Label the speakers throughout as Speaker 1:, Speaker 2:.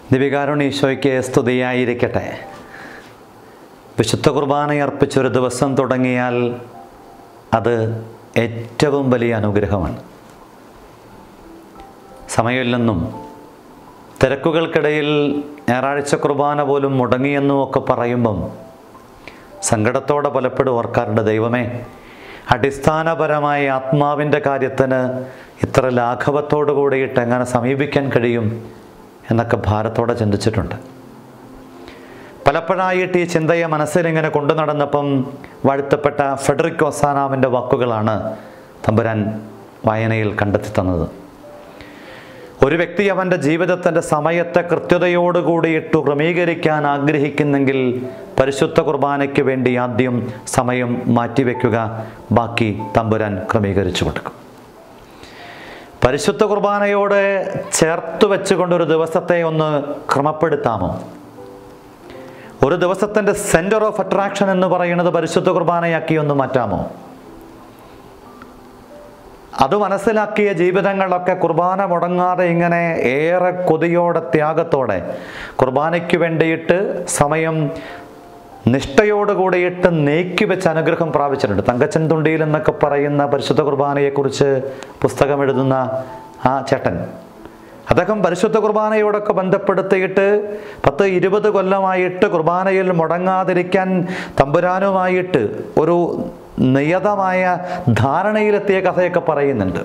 Speaker 1: ദിവികാരുണീശോയ്ക്ക് സ്തുതിയായിരിക്കട്ടെ വിശുദ്ധ കുർബാന അർപ്പിച്ചൊരു ദിവസം തുടങ്ങിയാൽ അത് ഏറ്റവും വലിയ അനുഗ്രഹമാണ് സമയമില്ലെന്നും തിരക്കുകൾക്കിടയിൽ ഞായറാഴ്ച കുർബാന പോലും മുടങ്ങിയെന്നും ഒക്കെ പറയുമ്പം സങ്കടത്തോടെ പലപ്പോഴും ഓർക്കാറുണ്ട് ദൈവമേ അടിസ്ഥാനപരമായ ആത്മാവിൻ്റെ കാര്യത്തിന് ഇത്ര ലാഘവത്തോടു കൂടിയിട്ട് എങ്ങനെ സമീപിക്കാൻ കഴിയും എന്നൊക്കെ ഭാരത്തോടെ ചിന്തിച്ചിട്ടുണ്ട് പലപ്പോഴായിട്ട് ഈ ചിന്തയെ മനസ്സിലിങ്ങനെ കൊണ്ടു നടന്നപ്പം വാഴ്ത്തപ്പെട്ട ഫെഡറിക് ഒസാനാമിൻ്റെ വാക്കുകളാണ് തമ്പുരാൻ വായനയിൽ കണ്ടെത്തി തന്നത് ഒരു വ്യക്തി അവൻ്റെ ജീവിതത്തിൻ്റെ സമയത്തെ കൃത്യതയോടുകൂടിയിട്ട് ക്രമീകരിക്കാൻ ആഗ്രഹിക്കുന്നെങ്കിൽ പരിശുദ്ധ കുർബാനയ്ക്ക് വേണ്ടി ആദ്യം സമയം മാറ്റിവെക്കുക ബാക്കി തമ്പുരാൻ ക്രമീകരിച്ചു കൊടുക്കും പരിശുദ്ധ കുർബാനയോട് ചേർത്ത് വെച്ചുകൊണ്ട് ഒരു ദിവസത്തെ ഒന്ന് ക്രമപ്പെടുത്താമോ ഒരു ദിവസത്തിൻ്റെ സെൻറ്റർ ഓഫ് അട്രാക്ഷൻ എന്ന് പറയുന്നത് പരിശുദ്ധ കുർബാനയാക്കി ഒന്ന് മാറ്റാമോ അത് മനസ്സിലാക്കിയ ജീവിതങ്ങളൊക്കെ കുർബാന മുടങ്ങാതെ ഇങ്ങനെ ഏറെ കൊതിയോടെ ത്യാഗത്തോടെ കുർബാനയ്ക്ക് വേണ്ടിയിട്ട് സമയം നിഷ്ഠയോട് കൂടിയിട്ട് നീക്കി വെച്ച് അനുഗ്രഹം പ്രാപിച്ചിട്ടുണ്ട് തങ്കച്ചൻ തുണ്ടിയിൽ എന്നൊക്കെ പറയുന്ന പരിശുദ്ധ കുർബാനയെക്കുറിച്ച് പുസ്തകം എഴുതുന്ന ആ ചേട്ടൻ അദ്ദേഹം പരിശുദ്ധ കുർബാനയോടൊക്കെ ബന്ധപ്പെടുത്തിയിട്ട് പത്ത് ഇരുപത് കൊല്ലമായിട്ട് കുർബാനയിൽ മുടങ്ങാതിരിക്കാൻ തമ്പുരാനുമായിട്ട് ഒരു നിയതമായ ധാരണയിലെത്തിയ കഥയൊക്കെ പറയുന്നുണ്ട്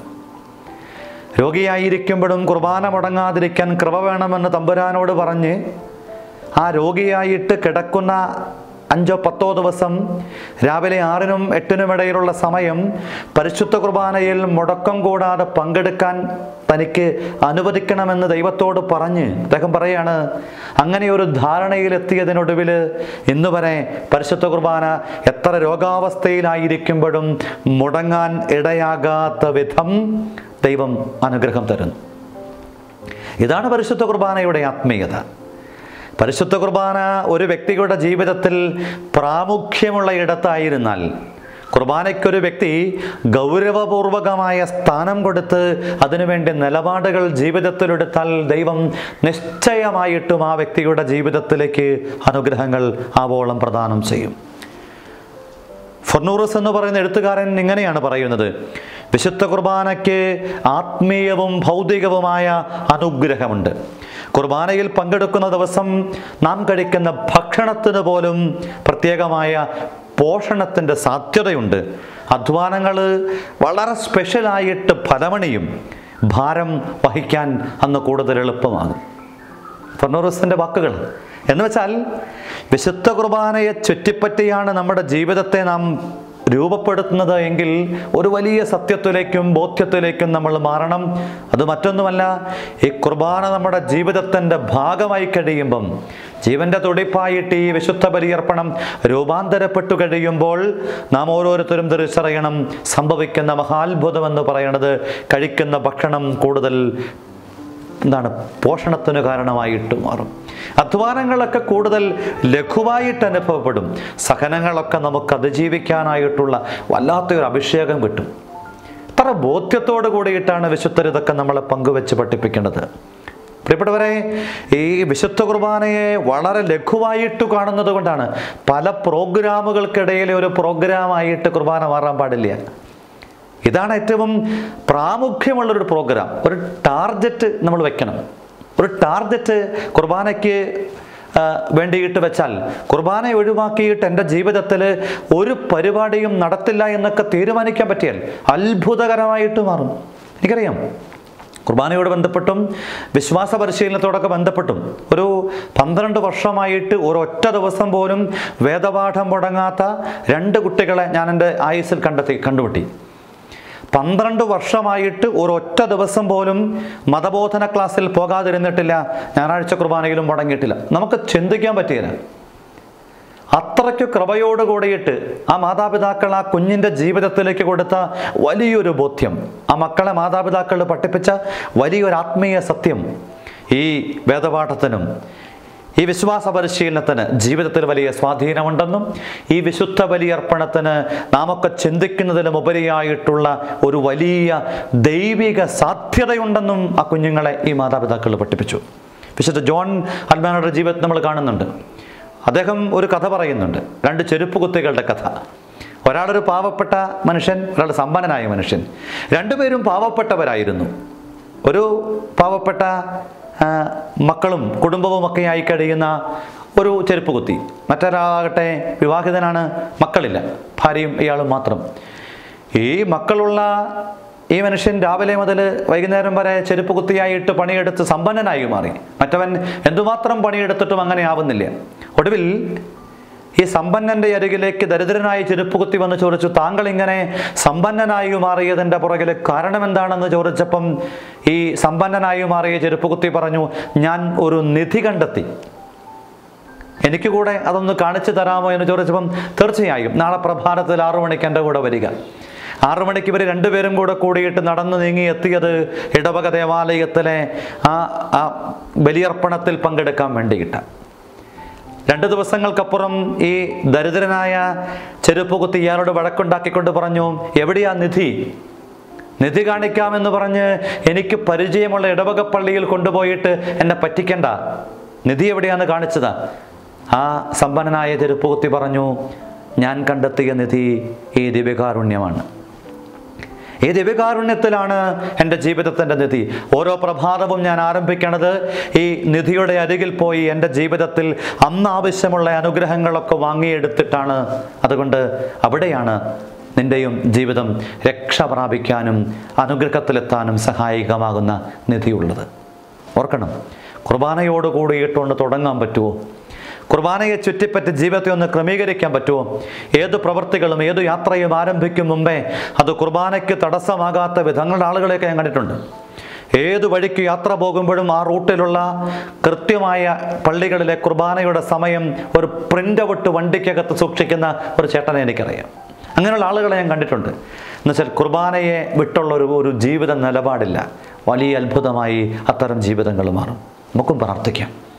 Speaker 1: രോഗിയായിരിക്കുമ്പോഴും കുർബാന മുടങ്ങാതിരിക്കാൻ കൃപ വേണമെന്ന് തമ്പുരാനോട് പറഞ്ഞ് ആ രോഗിയായിട്ട് കിടക്കുന്ന അഞ്ചോ പത്തോ ദിവസം രാവിലെ ആറിനും എട്ടിനും ഇടയിലുള്ള സമയം പരിശുദ്ധ കുർബാനയിൽ മുടക്കം കൂടാതെ പങ്കെടുക്കാൻ തനിക്ക് അനുവദിക്കണമെന്ന് ദൈവത്തോട് പറഞ്ഞ് അദ്ദേഹം പറയാണ് അങ്ങനെ ഒരു ധാരണയിലെത്തിയതിനൊടുവിൽ ഇന്ന് വരെ പരിശുദ്ധ കുർബാന എത്ര രോഗാവസ്ഥയിലായിരിക്കുമ്പോഴും മുടങ്ങാൻ ഇടയാകാത്ത വിധം ദൈവം അനുഗ്രഹം തരുന്നു ഇതാണ് പരിശുദ്ധ കുർബാനയുടെ ആത്മീയത പരിശുദ്ധ കുർബാന ഒരു വ്യക്തിയുടെ ജീവിതത്തിൽ പ്രാമുഖ്യമുള്ള ഇടത്തായിരുന്നാൽ കുർബാനയ്ക്കൊരു വ്യക്തി ഗൗരവപൂർവകമായ സ്ഥാനം കൊടുത്ത് അതിനുവേണ്ടി നിലപാടുകൾ ജീവിതത്തിലെടുത്താൽ ദൈവം നിശ്ചയമായിട്ടും ആ വ്യക്തിയുടെ ജീവിതത്തിലേക്ക് അനുഗ്രഹങ്ങൾ ആവോളം പ്രദാനം ചെയ്യും ഫൊർണൂറസ് എന്ന് പറയുന്ന എഴുത്തുകാരൻ ഇങ്ങനെയാണ് പറയുന്നത് വിശുദ്ധ കുർബാനയ്ക്ക് ആത്മീയവും ഭൗതികവുമായ അനുഗ്രഹമുണ്ട് കുർബാനയിൽ പങ്കെടുക്കുന്ന ദിവസം നാം കഴിക്കുന്ന ഭക്ഷണത്തിന് പോലും പ്രത്യേകമായ പോഷണത്തിൻ്റെ സാധ്യതയുണ്ട് അധ്വാനങ്ങൾ വളരെ സ്പെഷ്യലായിട്ട് ഫലമണിയും ഭാരം വഹിക്കാൻ അന്ന് കൂടുതൽ എളുപ്പമാകും ഫർണോറസിൻ്റെ വാക്കുകൾ എന്ന് വെച്ചാൽ വിശുദ്ധ കുർബാനയെ ചുറ്റിപ്പറ്റിയാണ് നമ്മുടെ ജീവിതത്തെ നാം രൂപപ്പെടുത്തുന്നത് എങ്കിൽ ഒരു വലിയ സത്യത്തിലേക്കും ബോധ്യത്തിലേക്കും നമ്മൾ മാറണം അത് മറ്റൊന്നുമല്ല ഈ കുർബാന നമ്മുടെ ജീവിതത്തിൻ്റെ ഭാഗമായി കഴിയുമ്പം ജീവന്റെ തുടിപ്പായിട്ട് ഈ വിശുദ്ധ ബലിയർപ്പണം രൂപാന്തരപ്പെട്ടു കഴിയുമ്പോൾ നാം ഓരോരുത്തരും തിരിച്ചറിയണം സംഭവിക്കുന്ന മഹാത്ഭുതം എന്ന് പറയുന്നത് കഴിക്കുന്ന ഭക്ഷണം കൂടുതൽ എന്താണ് പോഷണത്തിന് കാരണമായിട്ട് മാറും അധ്വാനങ്ങളൊക്കെ കൂടുതൽ ലഘുവായിട്ട് അനുഭവപ്പെടും സഹനങ്ങളൊക്കെ നമുക്ക് അതിജീവിക്കാനായിട്ടുള്ള വല്ലാത്തൊരു അഭിഷേകം കിട്ടും ഇത്ര ബോധ്യത്തോട് കൂടിയിട്ടാണ് വിശുദ്ധർ ഇതൊക്കെ നമ്മളെ പങ്കുവെച്ച് പഠിപ്പിക്കേണ്ടത് പ്രിയപ്പെട്ടവരെ ഈ വിശുദ്ധ കുർബാനയെ വളരെ ലഘുവായിട്ട് കാണുന്നത് കൊണ്ടാണ് പല പ്രോഗ്രാമുകൾക്കിടയിൽ ഒരു പ്രോഗ്രാമായിട്ട് കുർബാന മാറാൻ പാടില്ല ഇതാണ് ഏറ്റവും പ്രാമുഖ്യമുള്ളൊരു പ്രോഗ്രാം ഒരു ടാർജറ്റ് നമ്മൾ വെക്കണം ഒരു ടാർജറ്റ് കുർബാനയ്ക്ക് ആ, വേണ്ടിയിട്ട് വെച്ചാൽ കുർബാന ഒഴിവാക്കിയിട്ട് എൻ്റെ ജീവിതത്തിൽ ഒരു പരിപാടിയും നടത്തില്ല എന്നൊക്കെ തീരുമാനിക്കാൻ പറ്റിയാൽ അത്ഭുതകരമായിട്ട് മാറും എനിക്കറിയാം കുർബാനയോട് ബന്ധപ്പെട്ടും വിശ്വാസ പരിശീലനത്തോടൊക്കെ ബന്ധപ്പെട്ടും ഒരു പന്ത്രണ്ട് വർഷമായിട്ട് ഒരൊറ്റ ദിവസം പോലും വേദപാഠം മുടങ്ങാത്ത രണ്ട് കുട്ടികളെ ഞാൻ എൻ്റെ ആയുസിൽ കണ്ടെത്തി കണ്ടുപിട്ടി പന്ത്രണ്ട് വർഷമായിട്ട് ഒരൊറ്റ ദിവസം പോലും മതബോധന ക്ലാസ്സിൽ പോകാതിരുന്നിട്ടില്ല ഞായറാഴ്ച കുർബാനയിലും മുടങ്ങിയിട്ടില്ല നമുക്ക് ചിന്തിക്കാൻ പറ്റിയില്ല അത്രയ്ക്ക് കൃപയോട് കൂടിയിട്ട് ആ മാതാപിതാക്കൾ ആ കുഞ്ഞിൻ്റെ ജീവിതത്തിലേക്ക് കൊടുത്ത വലിയൊരു ബോധ്യം ആ മക്കളെ മാതാപിതാക്കൾ പഠിപ്പിച്ച വലിയൊരു ആത്മീയ സത്യം ഈ വേദപാഠത്തിനും ഈ വിശ്വാസ പരിശീലനത്തിന് ജീവിതത്തിൽ വലിയ സ്വാധീനമുണ്ടെന്നും ഈ വിശുദ്ധ ബലിയർപ്പണത്തിന് നാമൊക്കെ ചിന്തിക്കുന്നതിലും ഉപരിയായിട്ടുള്ള ഒരു വലിയ ദൈവിക സാധ്യതയുണ്ടെന്നും ആ കുഞ്ഞുങ്ങളെ ഈ മാതാപിതാക്കൾ പഠിപ്പിച്ചു വിശുദ്ധ ജോൺ അൽമാനയുടെ ജീവിതത്തിൽ നമ്മൾ കാണുന്നുണ്ട് അദ്ദേഹം ഒരു കഥ പറയുന്നുണ്ട് രണ്ട് ചെരുപ്പ് കുത്തികളുടെ കഥ ഒരാളൊരു പാവപ്പെട്ട മനുഷ്യൻ ഒരാൾ സമ്പന്നനായ മനുഷ്യൻ രണ്ടുപേരും പാവപ്പെട്ടവരായിരുന്നു ഒരു പാവപ്പെട്ട ആ, മക്കളും കുടുംബവും ഒക്കെ ആയി കഴിയുന്ന ഒരു ചെരുപ്പ് കുത്തി മറ്റൊരാളാകട്ടെ വിവാഹിതനാണ് മക്കളില്ല ഭാര്യയും ഇയാളും മാത്രം ഈ മക്കളുള്ള ഈ മനുഷ്യൻ രാവിലെ മുതൽ വൈകുന്നേരം വരെ ചെരുപ്പ് കുത്തിയായിട്ട് പണിയെടുത്ത് സമ്പന്നനായി മാറി മറ്റവൻ എന്തുമാത്രം പണിയെടുത്തിട്ടും അങ്ങനെ ആവുന്നില്ല ഒടുവിൽ ഈ സമ്പന്നന്റെ അരികിലേക്ക് ദരിദ്രനായ ചെരുപ്പ് കുത്തി വന്ന് ചോദിച്ചു താങ്കൾ ഇങ്ങനെ സമ്പന്നനായി മാറിയതിൻ്റെ പുറകിലെ കാരണം എന്താണെന്ന് ചോദിച്ചപ്പം ഈ സമ്പന്നനായി മാറിയ ചെരുപ്പ് കുത്തി പറഞ്ഞു ഞാൻ ഒരു നിധി കണ്ടെത്തി എനിക്ക് കൂടെ അതൊന്ന് കാണിച്ചു തരാമോ എന്ന് ചോദിച്ചപ്പം തീർച്ചയായും നാളെ പ്രഭാതത്തിൽ ആറു മണിക്ക് എൻ്റെ കൂടെ വരിക ആറു മണിക്ക് ഇവർ രണ്ടുപേരും കൂടെ കൂടിയിട്ട് നടന്നു നീങ്ങി എത്തിയത് ഇടവക ദേവാലയത്തിലെ ആ ആ ബലിയർപ്പണത്തിൽ പങ്കെടുക്കാൻ വേണ്ടിയിട്ട് രണ്ട് ദിവസങ്ങൾക്കപ്പുറം ഈ ദരിദ്രനായ ചെരുപ്പ് കുത്തി ഇയാളോട് വഴക്കുണ്ടാക്കിക്കൊണ്ട് പറഞ്ഞു എവിടെയാ നിധി നിധി കാണിക്കാമെന്ന് പറഞ്ഞ് എനിക്ക് പരിചയമുള്ള ഇടവക പള്ളിയിൽ കൊണ്ടുപോയിട്ട് എന്നെ പറ്റിക്കണ്ട നിധി എവിടെയാന്ന് കാണിച്ചതാ ആ സമ്പന്നനായ ചെരുപ്പ് കുത്തി പറഞ്ഞു ഞാൻ കണ്ടെത്തിയ നിധി ഈ ദിവ്യകാരുണ്യമാണ് ഈ ദിവ്യകാരുണ്യത്തിലാണ് എൻ്റെ ജീവിതത്തിൻ്റെ നിധി ഓരോ പ്രഭാതവും ഞാൻ ആരംഭിക്കണത് ഈ നിധിയുടെ അരികിൽ പോയി എൻ്റെ ജീവിതത്തിൽ അന്ന് ആവശ്യമുള്ള അനുഗ്രഹങ്ങളൊക്കെ വാങ്ങിയെടുത്തിട്ടാണ് അതുകൊണ്ട് അവിടെയാണ് നിൻ്റെയും ജീവിതം രക്ഷ പ്രാപിക്കാനും അനുഗ്രഹത്തിലെത്താനും സഹായകമാകുന്ന നിധിയുള്ളത് ഓർക്കണം കുർബാനയോട് കൂടിയിട്ടൊന്ന് തുടങ്ങാൻ പറ്റുമോ കുർബാനയെ ചുറ്റിപ്പറ്റി ജീവിതത്തെ ഒന്ന് ക്രമീകരിക്കാൻ പറ്റുമോ ഏത് പ്രവൃത്തികളും ഏത് യാത്രയും ആരംഭിക്കും മുമ്പേ അത് കുർബാനയ്ക്ക് തടസ്സമാകാത്ത വിധങ്ങളുടെ ആളുകളെയൊക്കെ ഞാൻ കണ്ടിട്ടുണ്ട് ഏത് വഴിക്ക് യാത്ര പോകുമ്പോഴും ആ റൂട്ടിലുള്ള കൃത്യമായ പള്ളികളിലെ കുർബാനയുടെ സമയം ഒരു പ്രിൻ്റ് ഔട്ട് വണ്ടിക്കകത്ത് സൂക്ഷിക്കുന്ന ഒരു ചേട്ടനെ എനിക്കറിയാം അങ്ങനെയുള്ള ആളുകളെ ഞാൻ കണ്ടിട്ടുണ്ട് എന്നുവെച്ചാൽ കുർബാനയെ വിട്ടുള്ള ഒരു ഒരു ജീവിത നിലപാടില്ല വലിയ അത്ഭുതമായി അത്തരം ജീവിതങ്ങൾ മാറും നമുക്കും പ്രാർത്ഥിക്കാം